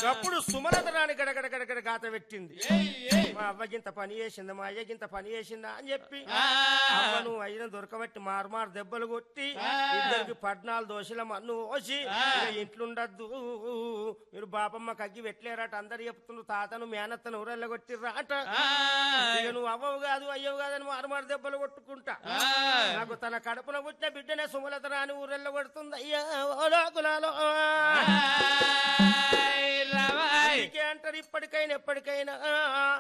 అప్పుడు సుమలత రాని గడగడ గడగడ గాత పెట్టింది మా అవ్వగింత పని చేసింది మా అయ్యగింత పని చేసిందా అని చెప్పి అవ్వ నువ్వు అయిన దొరకబట్టి మారుమారు దెబ్బలు కొట్టి ఇద్దరికి పద్నాలుగు దోశల మన్ను పోసి ఇక ఇంట్లుండద్దు మీరు బాపమ్మ కగ్గి పెట్టలేరట అందరు చెప్తున్నారు తాతను మేనత్తను ఊరల్ల కొట్టిర్రాట ఇక నువ్వు అవ్వవు కాదు అయ్యవు కాదని మారుమారు దెబ్బలు కొట్టుకుంటా నాకు తన కడుపున పుట్టిన బిడ్డనే సుమలత రాని ఊరెల్ల కొడుతుంది అయ్యా ఓ కులాలో అందుకే అంటారు ఇప్పటికైనా ఎప్పటికైనా